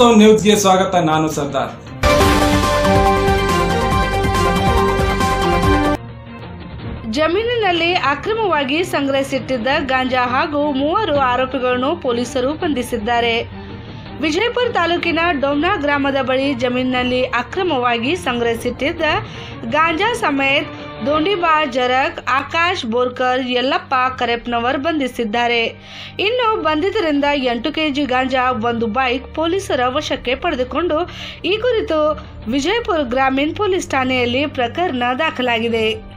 ವಾಸ್ತವ ನ್ಯೂಸ್ಗೆ ಸ್ವಾಗತ ನಾನು ಸರ್ದಾರ್ ಜಮೀನಿನಲ್ಲಿ ಅಕ್ರಮವಾಗಿ ಸಂಗ್ರಹಿಸಿಟ್ಟಿದ್ದ ಗಾಂಜಾ ಹಾಗೂ ಮೂವರು ಆರೋಪಿಗಳನ್ನು ಪೊಲೀಸರು ಬಂಧಿಸಿದ್ದಾರೆ ವಿಜಯಪುರ ತಾಲೂಕಿನ ಡೊಮ್ನಾ ಗ್ರಾಮದ ಬಳಿ ಜಮೀನಿನಲ್ಲಿ ಅಕ್ರಮವಾಗಿ ಸಂಗ್ರಹಿಸಿಟ್ಟಿದ್ದ ಗಾಂಜಾ ಸಮೇತ್ ದೋಂಡಿಬಾ ಜರಕ್ ಆಕಾಶ್ ಬೋರ್ಕರ್ ಯಲ್ಲಪ್ಪ ಕರೆಪ್ನವರ್ ಬಂಧಿಸಿದ್ದಾರೆ ಇನ್ನು ಬಂಧಿತರಿಂದ ಎಂಟು ಕೆಜಿ ಗಾಂಜಾ ಒಂದು ಬೈಕ್ ಪೊಲೀಸರ ವಶಕ್ಕೆ ಪಡೆದುಕೊಂಡು ಈ ಕುರಿತು ವಿಜಯಪುರ ಗ್ರಾಮೀಣ ಪೊಲೀಸ್ ಠಾಣೆಯಲ್ಲಿ ಪ್ರಕರಣ ದಾಖಲಾಗಿದೆ